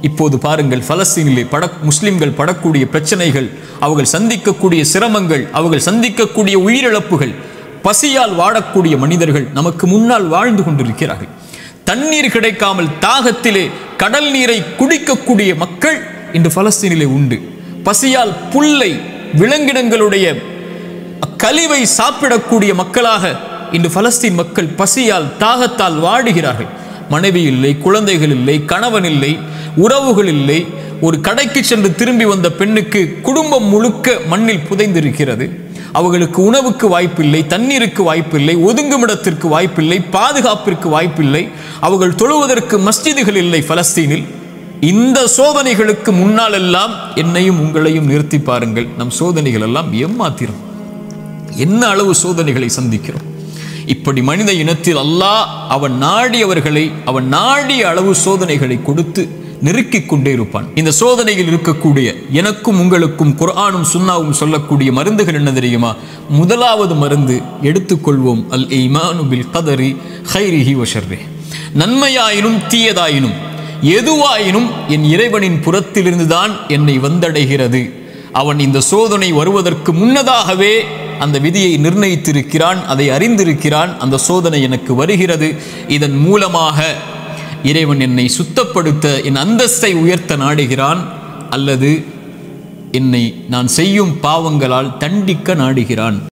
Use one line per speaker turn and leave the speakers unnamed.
இப்போது பாருங்கள் பலஸ்தீனிலே பட முஸ்லிம்கள் படக்கூடிய பிரச்சனைகள் அவர்கள் சந்திக்கக்கூடிய சிரமங்கள் அவர்கள் சந்திக்கக்கூடிய உயிரிழப்புகள் பசியால் வாழக்கூடிய மனிதர்கள் நமக்கு முன்னால் வாழ்ந்து கொண்டிருக்கிறார்கள் தண்ணீர் கிடைக்காமல் தாகத்திலே கடல் நீரை குடிக்கக்கூடிய மக்கள் இன்று பலஸ்தீனிலே உண்டு பசியால் புல்லை விலங்கினங்களுடைய கழிவை சாப்பிடக்கூடிய மக்களாக இன்று பலஸ்தீன் மக்கள் பசியால் தாகத்தால் வாடுகிறார்கள் மனைவி இல்லை குழந்தைகள் இல்லை கணவன் இல்லை உறவுகள் இல்லை ஒரு கடைக்கு சென்று திரும்பி வந்த பெண்ணுக்கு குடும்பம் முழுக்க மண்ணில் புதைந்திருக்கிறது அவர்களுக்கு உணவுக்கு வாய்ப்பில்லை தண்ணீருக்கு வாய்ப்பில்லை ஒதுங்குமிடத்திற்கு வாய்ப்பில்லை பாதுகாப்பிற்கு வாய்ப்பில்லை அவர்கள் தொழுவதற்கு மஸ்ஜிதுகள் இல்லை பலஸ்தீனில் இந்த சோதனைகளுக்கு முன்னால் எல்லாம் என்னையும் உங்களையும் நிறுத்தி பாருங்கள் நம் சோதனைகள் எல்லாம் ஏமாத்திரும் என்ன அளவு சோதனைகளை சந்திக்கிறோம் இப்படி மனித இனத்தில் அல்லாஹ் அவன் நாடியவர்களை அவன் நாடிய அளவு சோதனைகளை கொடுத்து நெருக்கிக் கொண்டே இருப்பான் இந்த சோதனையில் இருக்கக்கூடிய எனக்கும் உங்களுக்கும் குர்ஆனும் சுன்னாவும் சொல்லக்கூடிய மருந்துகள் என்ன தெரியுமா முதலாவது மருந்து எடுத்துக்கொள்வோம் அல் ஈமானு பில் கதரி ஹைரிஹி வஷர்ரே நன்மையாயினும் தீயதாயினும் எதுவாயினும் என் இறைவனின் புறத்திலிருந்துதான் என்னை வந்தடைகிறது அவன் இந்த சோதனை வருவதற்கு முன்னதாகவே அந்த விதியை நிர்ணயித்திருக்கிறான் அதை அறிந்திருக்கிறான் அந்த சோதனை எனக்கு வருகிறது இதன் மூலமாக இறைவன் என்னை சுத்தப்படுத்த என் அந்தஸ்தை உயர்த்த நாடுகிறான் அல்லது என்னை நான் செய்யும் பாவங்களால் தண்டிக்க நாடுகிறான்